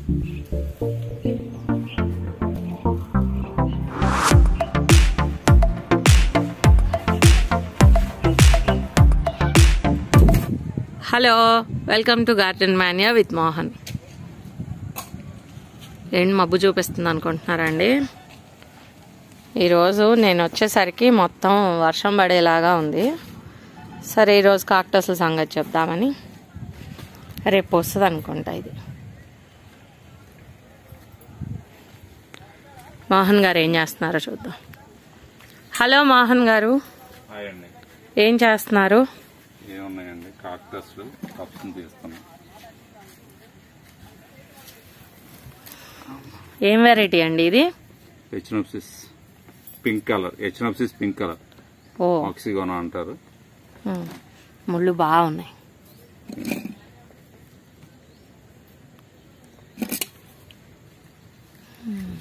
Hello welcome to garden mania with Mohan ఏంటి మబ్బు చూపిస్తుంది అనుకుంటున్నారండి ఈరోజు నేను వచ్చేసరికి మొత్తం వర్షం పడేలాగా ఉంది సరే ఈరోజు కాక్టస్ల సంగతి చెప్దామని రేపు వస్తుంది అనుకుంటా ఇది మోహన్ గారు ఏం చేస్తున్నారో చూద్దాం హలో మోహన్ గారు హాయ్ అండి ఏం చేస్తున్నారు ఏమున్నాయండి కాక్టస్లు కప్స్ తీస్తున్నాం ఏం వెరైటీ అండి ఇది Echinopsis pink colour Echinopsis pink colour ఓ ఆక్సిగోనా అంటారు ఉమ్, ముళ్ళు బాగున్నాయి ఉమ్.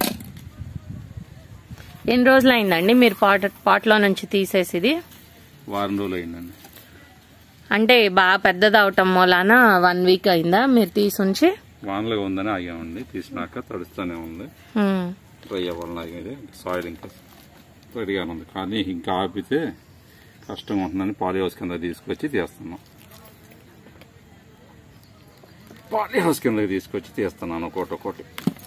ఎన్ని రోజులు అయిందండి మీరు పాట పాట్లో నుంచి తీసేసి ఇది వారం రోజులు అయిందండి అంటే బాగా పెద్దది అవటం మూలాన వన్ వీక్ అయిందా మీరు తీసుంచి వానలో ఉందని ఆగామండి తీసినాక తడుస్తూనే ఉంది ఉమ్, డ్రై అవ్వాలని ఆగేది సాయిల్ ఇంకా రెడీగానే ఉంది కానీ ఇంకా ఆపితే కష్టంగా ఉంటుందని పాలీ హౌస్ కింద తీసుకొచ్చి తీస్తున్నాం పాలీ హౌస్ కిందకి తీసుకొచ్చి తీస్తున్నాను ఒకటి ఒకటి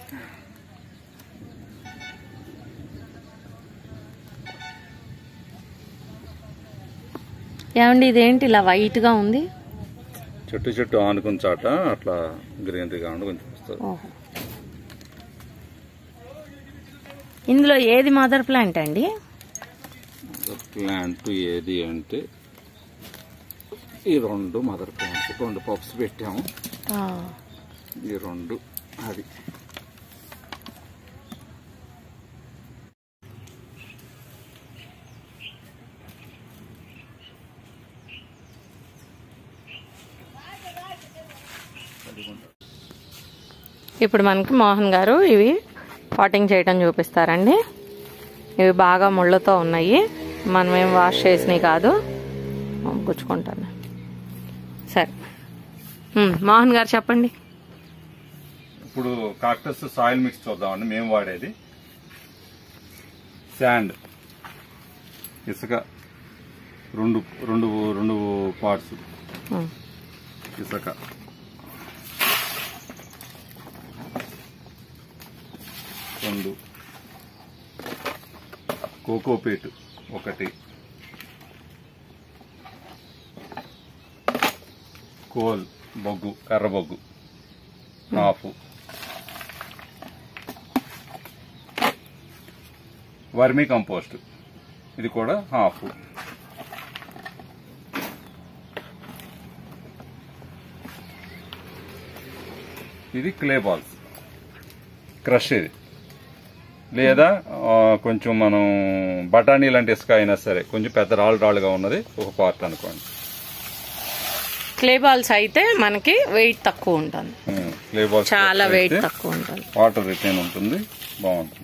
ఏమండి ఇదేంటి ఇలా వైట్ గా ఉంది చెట్టు చెట్టు ఆనుకున్న చాట అట్లా గ్రీనరీగా ఉండి కొంచెం వస్తుంది ఓహో ఇందులో ఏది మదర్ ప్లాంట్ అండి ప్లాంట్ ఏది అంటే ఈ రెండు మదర్ ప్లాంట్స్ రెండు పప్స్ పెట్టాము ఆ, ఈ రెండు అది ఇప్పుడు మనకి మోహన్ గారు ఇవి పాటింగ్ చేయటం చూపిస్తారండి ఇవి బాగా ముళ్ళతో ఉన్నాయి మనం ఏం వాష్ చేసినవి కాదు గుచ్చుకుంటాను సరే ఉమ్, మోహన్ గారు చెప్పండి ఇప్పుడు కాక్టస్ సాయిల్ మిక్స్ చూద్దామండి మేము వాడేది శాండ్ ఇసుక రెండు రెండు రెండు పార్ట్స్ ఉమ్, ఇసుక రెండు కోకోపీట్ ఒకటి కోల్ బొగ్గు కర్ర బొగ్గు హాఫ్ వర్మీ కంపోస్ట్ ఇది కూడా హాఫ్ ఇది క్లే బాల్స్ క్రష్ ఇది లేదా ఆ, కొంచెం మనం బఠానీ లాంటి ఇసుక అయినా సరే కొంచెం పెద్ద రాళ్ళు రాళ్ళుగా ఉన్నది ఒక పార్ట్ అనుకోండి క్లే బాల్స్ అయితే మనకి వెయిట్ తక్కువ ఉంటుంది ఉమ్, క్లే బాల్స్ చాలా వెయిట్ అయితే తక్కువ ఉంటుంది వాటర్ రిటైన్ ఉంటుంది బాగుంటుంది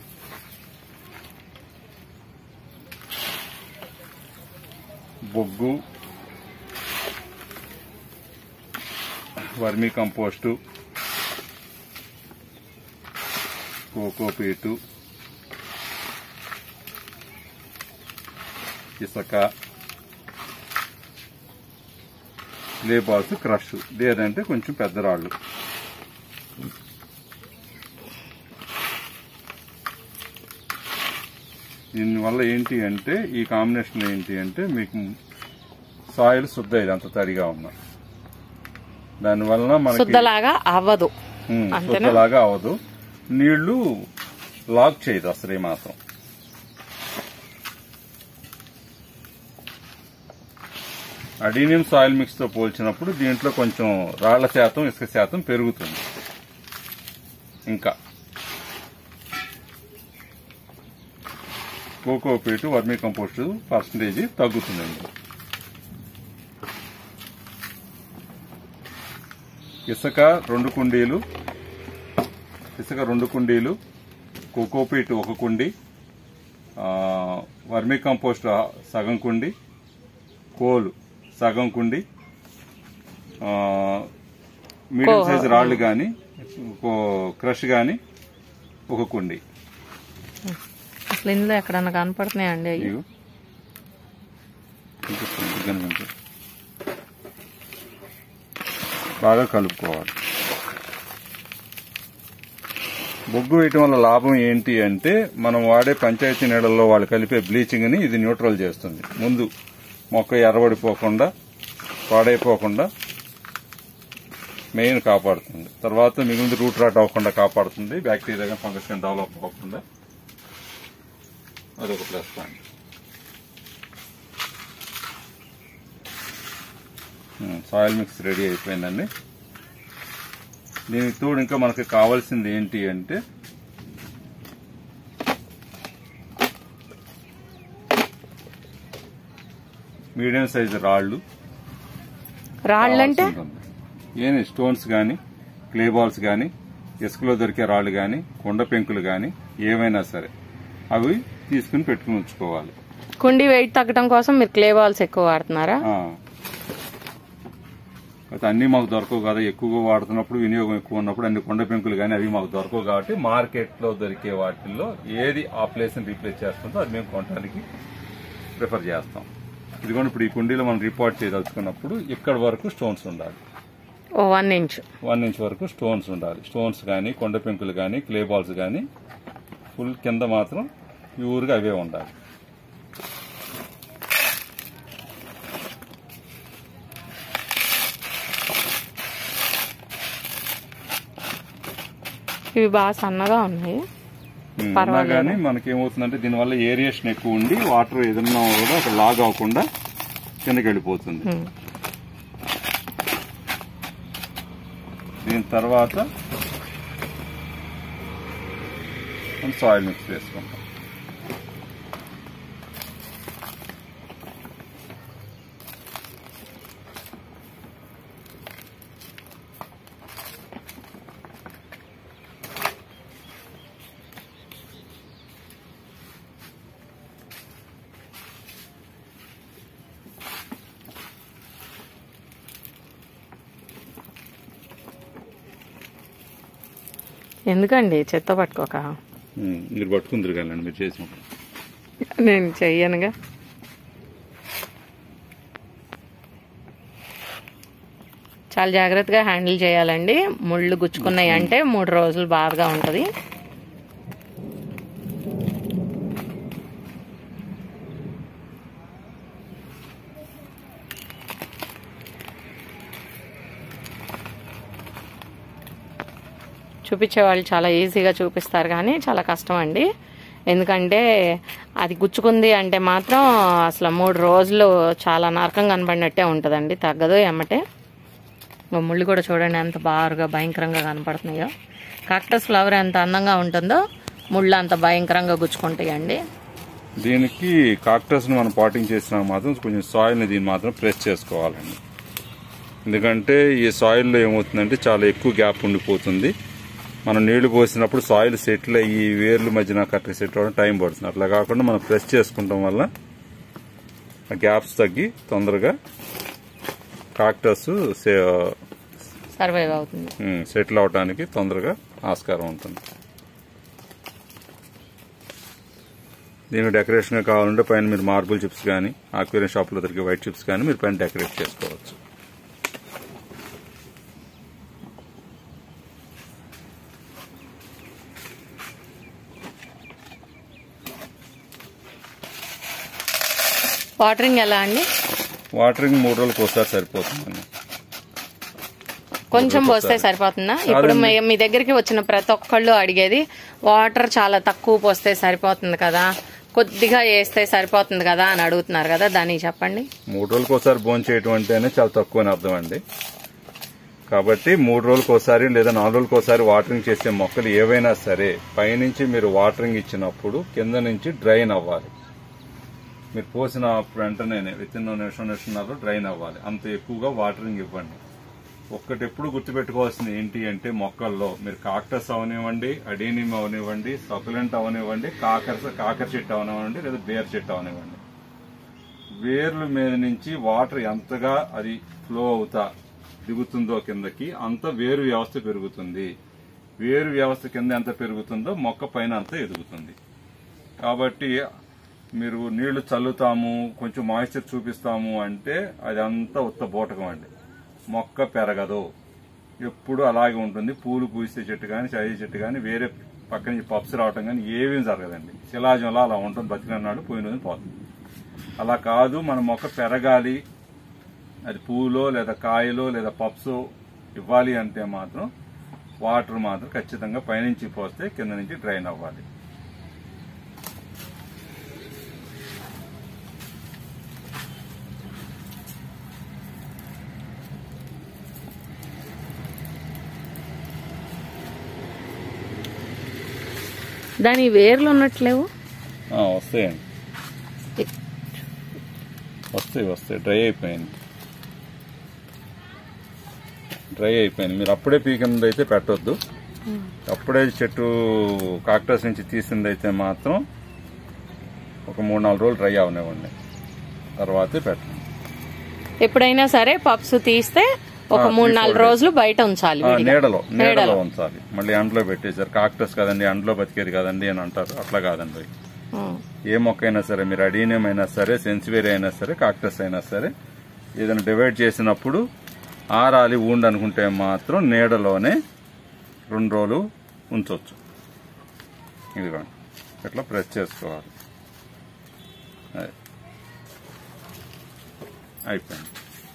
బొగ్గు వర్మీ కంపోస్టు కోకోపీటు ఇసుక లేబాల్స్ క్రష్ లేదంటే కొంచెం పెద్ద రాళ్ళు దీనివల్ల ఏంటి అంటే ఈ కాంబినేషన్ ఏంటి అంటే మీకు సాయిల్ శుద్ధ ఇది అంత తడిగా ఉన్నా దానివల్ల మనకి శుద్ధలాగా అవ్వదు ఉమ్, అంతేనా? శుద్ధలాగా అవదు నీళ్లు లాక్ చేయదు అసలు ఈ మాత్రం అడీనియం సాయిల్ మిక్స్ తో పోల్చినప్పుడు దీంట్లో కొంచెం రాళ్ల శాతం ఇసుక శాతం పెరుగుతుంది ఇంకా కోకోపీటు వర్మీ కంపోస్ట్ పర్సంటేజ్ తగ్గుతుందండి ఇసుక రెండు కుండీలు ఇసుక రెండు కుండీలు కోకోపీట్ ఒక కుండి ఆ, వర్మీ కంపోస్ట్ సగం కుండి కోలు సగం కుండి ఆ, మీడియం సైజ్ రాళ్ళు కానీ క్రష్ కానీ ఒక కుండి అసలు ఇందులో ఎక్కడన్నా కనపడుతున్నాయండి అవి ఇవి కనిపిస్తుంది, ఇది కనిపించదు. బాగా కలుపుకోవాలి బొగ్గు వేయటం వల్ల లాభం ఏంటి అంటే మనం వాడే పంచాయతీ నీళ్ళల్లో వాళ్ళు కలిపే బ్లీచింగ్ ని ఇది న్యూట్రల్ చేస్తుంది ముందు మొక్క ఎర్రబడిపోకుండా పాడైపోకుండా మెయిన్ కాపాడుతుంది తర్వాత మిగిలిన రూట్ రాట్ అవ్వకుండా కాపాడుతుంది బ్యాక్టీరియా ఫంగస్ డెవలప్ అవ్వకుండా అదొక plus point soil mix ready అయిపోయిందండి దీనికి తోడు ఇంకా మనకి కావాల్సింది ఏంటి అంటే మీడియం సైజు రాళ్ళు రాళ్ళంటే కావాల్సి ఉంటుంది. ఏమి స్టోన్స్ కానీ క్లే బాల్స్ కానీ ఇసుకలో దొరికే రాళ్ళు కానీ కొండ పెంకులు కానీ ఏవైనా సరే అవి తీసుకుని పెట్టుకుని ఉంచుకోవాలి కుండి వెయిట్ తగ్గడం కోసం మీరు క్లే బాల్స్ ఎక్కువ వాడుతున్నారా ఆ. అయితే అన్ని మాకు దొరకవు కదా ఎక్కువగా వాడుతున్నప్పుడు వినియోగం ఎక్కువ ఉన్నప్పుడు అన్ని కొండ పెంకులు కానీ అవి మాకు దొరకవు కాబట్టి మార్కెట్ లో దొరికే వాటిల్లో ఏది ఆ ప్లేస్ ని రీప్లేస్ చేస్తుందో అది మేము కొనడానికి ప్రిఫర్ చేస్తాం ఇదిగోండి ఇప్పుడు ఈ కుండీలో మనం రిపోర్ట్ చేయదలుచుకున్నప్పుడు ఇక్కడ వరకు స్టోన్స్ ఉండాలి ఓ వన్ ఇంచ్ వన్ ఇంచ్ వరకు స్టోన్స్ ఉండాలి స్టోన్స్ కానీ కొండ పెంకులు కానీ క్లే బాల్స్ కానీ ఫుల్ కింద మాత్రం ప్యూర్గా అవే ఉండాలి ఇవి బాగా సన్నగా ఉన్నాయి ఉన్నా పర్వాలేదు. కానీ మనకి ఏమవుతుందంటే దీనివల్ల ఏరియేషన్ ఎక్కువ ఉండి వాటర్ ఏదన్నా కూడా ఒక లాగ్ అవ్వకుండా కిందకి వెళ్ళిపోతుంది ఉమ్. దీని తర్వాత మనం సాయిల్ మిక్స్ వేసుకుంటాం ఎందుకండి చెత్త పట్టుకోక ఉమ్, మీరు పట్టుకుందరు కదండి మీరు చేసినప్పుడు నేను చెయ్యనుగా చాలా జాగ్రత్తగా హ్యాండిల్ చేయాలండి ముళ్ళు గుచ్చుకున్నాయి అంటే మూడు రోజులు బాధగా ఉంటుంది చూపించే వాళ్ళు చాలా ఈజీగా చూపిస్తారు కానీ చాలా కష్టం అండి ఎందుకంటే అది గుచ్చుకుంది అంటే మాత్రం అసలు మూడు రోజులు చాలా నరకం కనబడినట్టే ఉంటుందండి తగ్గదు ఎమ్మటే ఇంకో ముళ్ళు కూడా చూడండి ఎంత బారుగా భయంకరంగా కనపడుతున్నాయో కాక్టస్ ఫ్లవర్ ఎంత అందంగా ఉంటుందో ముళ్ళు అంత భయంకరంగా గుచ్చుకుంటాయండి దీనికి కాక్టస్ ని మనం పాటింగ్ చేసినా మాత్రం కొంచెం సాయిల్ ని దీన్ని మాత్రం ప్రెస్ చేసుకోవాలండి ఎందుకంటే ఈ సాయిల్ లో ఏమవుతుందంటే చాలా ఎక్కువ గ్యాప్ ఉండిపోతుంది మనం నీళ్లు పోసినప్పుడు సాయిల్ సెటిల్ అయ్యి వేర్లు మధ్యన కరెక్ట్ సెట్ అవ్వడం టైం పడుతుంది అట్లా కాకుండా మనం ప్రెస్ చేసుకుంటాం వల్ల ఆ గ్యాప్స్ తగ్గి తొందరగా కాక్టస్ సర్వైవ్ అవుతుంది సెటిల్ అవడానికి తొందరగా ఆస్కారం ఉంటుంది దీనికి డెకరేషన్ కావాలంటే పైన మీరు మార్బుల్ చిప్స్ కానీ ఆక్వేరియం షాప్లో దొరికే వైట్ చిప్స్ కానీ మీరు పైన డెకరేట్ చేసుకోవచ్చు వాటరింగ్ ఎలా అండి వాటరింగ్ మూడు రోజులకు ఒకసారి సరిపోతుందండి కొంచెం పోస్తే సరిపోతుందా ఇప్పుడు మీ- మీ దగ్గరికి వచ్చిన ప్రతి ఒక్కళ్ళు అడిగేది వాటర్ చాలా తక్కువ పోస్తే సరిపోతుంది కదా కొద్దిగా వేస్తే సరిపోతుంది కదా అని అడుగుతున్నారు కదా దానికి చెప్పండి మూడు రోజులకు ఒకసారి భోజనం చేయటం అంటేనే చాలా తక్కువ అని అర్థం అండి కాబట్టి మూడు రోజులకు ఒకసారి లేదా నాలుగు రోజులకు ఒకసారి వాటరింగ్ చేసే మొక్కలు ఏవైనా సరే పైనుంచి మీరు వాటరింగ్ ఇచ్చినప్పుడు కింద నుంచి డ్రైన్ అవ్వాలి మీరు పోసిన వెంటనే విత్ ఇన్ నిమిషం నిమిషంలో డ్రైన్ అవ్వాలి అంత ఎక్కువగా వాటరింగ్ ఇవ్వండి ఒక్కటి ఎప్పుడు గుర్తుపెట్టుకోవాల్సింది ఏంటి అంటే మొక్కల్లో మీరు కాక్టస్ అవనివ్వండి అడీనియం అవనివ్వండి సకులెంట్ అవనివ్వండి కాకర కాకర చెట్టు అవనివ్వండి లేదా బేర్ చెట్టు అవనివ్వండి వేర్ల మీద నుంచి వాటర్ ఎంతగా అది ఫ్లో అవుతా దిగుతుందో కిందకి అంత వేరు వ్యవస్థ పెరుగుతుంది వేరు వ్యవస్థ కింద ఎంత పెరుగుతుందో మొక్క పైన అంత ఎదుగుతుంది కాబట్టి మీరు నీళ్లు చల్లుతాము కొంచెం మాయిశ్చర్ చూపిస్తాము అంటే అది అంతా ఉత్త బూటకం అండి మొక్క పెరగదు ఎప్పుడు అలాగే ఉంటుంది పూలు పూసే చెట్టు కానీ చాయి చెట్టు కానీ వేరే పక్క నుంచి పప్స్ రావటం కానీ ఏమీ జరగదండి శిలాజంలో అలా ఉంటుంది బతికినాడు పోయిన రోజు పోతుంది అలా కాదు మన మొక్క పెరగాలి అది పూలో లేదా కాయలో లేదా పప్సో ఇవ్వాలి అంటే మాత్రం వాటర్ మాత్రం ఖచ్చితంగా పైనుంచి పోస్తే కింద నుంచి డ్రైన్ అవ్వాలి దాని వేర్లు ఉన్నట్లేవు ఆ, వస్తాయండి వస్తాయి వస్తాయి డ్రై అయిపోయింది డ్రై అయిపోయింది మీరు అప్పుడే పీకినది అయితే పెట్టొద్దు అప్పుడే చెట్టు కాక్టస్ నుంచి తీసింది అయితే మాత్రం ఒక మూడు నాలుగు రోజులు డ్రై అవనివ్వండి తర్వాతే పెట్టండి ఎప్పుడైనా సరే పప్స్ తీస్తే ఒక ఆ, మూడు నాలుగు తీసుకోండి. రోజులు బయట ఉంచాలి ఆ, విడిగా. నీడలో నీడలో నీడలో. ఉంచాలి మళ్ళీ ఎండలో పెట్టేశారు కాక్టస్ కదండి ఎండలో బతికేది కదండి అని అంటారు అట్లా కాదండి ఉమ్. ఏ మొక్క అయినా సరే మీరు అడీనియం అయినా సరే సెన్సివేరి అయినా సరే కాక్టస్ అయినా సరే ఏదైనా డివైడ్ చేసినప్పుడు ఆరాలి ఊండి అనుకుంటే మాత్రం నీడలోనే రెండు రోజులు ఉంచవచ్చు ఇదిగోండి ఇట్లా ప్రెస్ చేసుకోవాలి అది. అయిపోయింది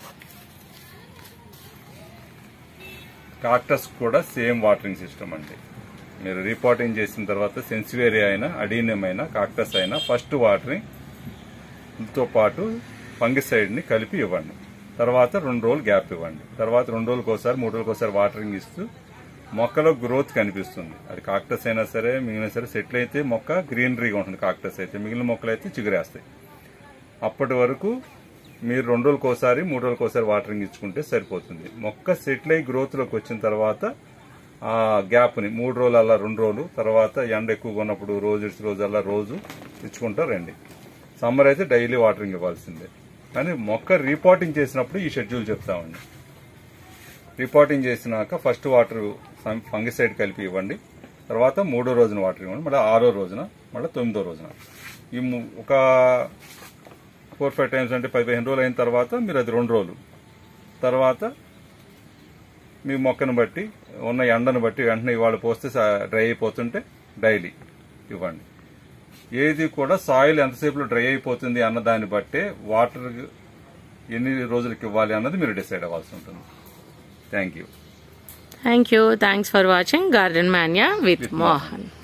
కాక్టస్ కూడా సేమ్ వాటరింగ్ సిస్టమ్ అండి మీరు రిపోర్టింగ్ చేసిన తర్వాత సెన్సివేరియా అయినా అడీనియం అయినా కాక్టస్ అయినా ఫస్ట్ వాటరింగ్ తో పాటు ఫంగిసైడ్ ని కలిపి ఇవ్వండి తర్వాత రెండు రోజులు గ్యాప్ ఇవ్వండి తర్వాత రెండు రోజులకు ఒకసారి మూడు రోజులకు ఒకసారి వాటరింగ్ ఇస్తూ మొక్కలో గ్రోత్ కనిపిస్తుంది అది కాక్టస్ అయినా సరే మిగిలిన సరే సెటిల్ అయితే మొక్క గ్రీనరీగా ఉంటుంది కాక్టస్ అయితే మిగిలిన మొక్కలు అయితే చిగురేస్తాయి అప్పటి వరకు మీరు రెండు రోజులకు ఒకసారి మూడు రోజులకు ఒకసారి వాటరింగ్ ఇచ్చుకుంటే సరిపోతుంది మొక్క సెటిల్ అయ్యి గ్రోత్ లోకి వచ్చిన తర్వాత ఆ గ్యాప్ ని మూడు రోజులు అలా రెండు రోజులు తర్వాత ఎండ ఎక్కువగా ఉన్నప్పుడు రోజు ఇడిచి రోజు అలా రోజు ఇచ్చుకుంటా రండి సమ్మర్ అయితే డైలీ వాటరింగ్ ఇవ్వాల్సిందే కానీ మొక్క రిపోర్టింగ్ చేసినప్పుడు ఈ షెడ్యూల్ చెప్తామండి రిపోర్టింగ్ చేసినాక ఫస్ట్ వాటర్ ఫంగిసైడ్ కలిపి ఇవ్వండి తర్వాత మూడో రోజున వాటర్ ఇవ్వండి మళ్ళీ ఆరో రోజున మళ్ళీ తొమ్మిదో రోజున ఈ ము- ఒక ఫోర్ ఫైవ్ టైమ్స్ అంటే పది పదిహేను రోజులు అయిన తర్వాత మీరు అది రెండు రోజులు తర్వాత మీ మొక్కను బట్టి ఉన్న ఎండను బట్టి వెంటనే ఇవాళ పోస్తే డ్రై అయిపోతుంటే డైలీ ఇవ్వండి ఏది కూడా సాయిల్ ఎంతసేపులో డ్రై అయిపోతుంది అన్న దాన్ని బట్టే వాటర్ ఎన్ని రోజులకి ఇవ్వాలి అన్నది మీరు డిసైడ్ అవ్వాల్సి ఉంటుంది thank you thank you thanks for watching garden mania with With Mohan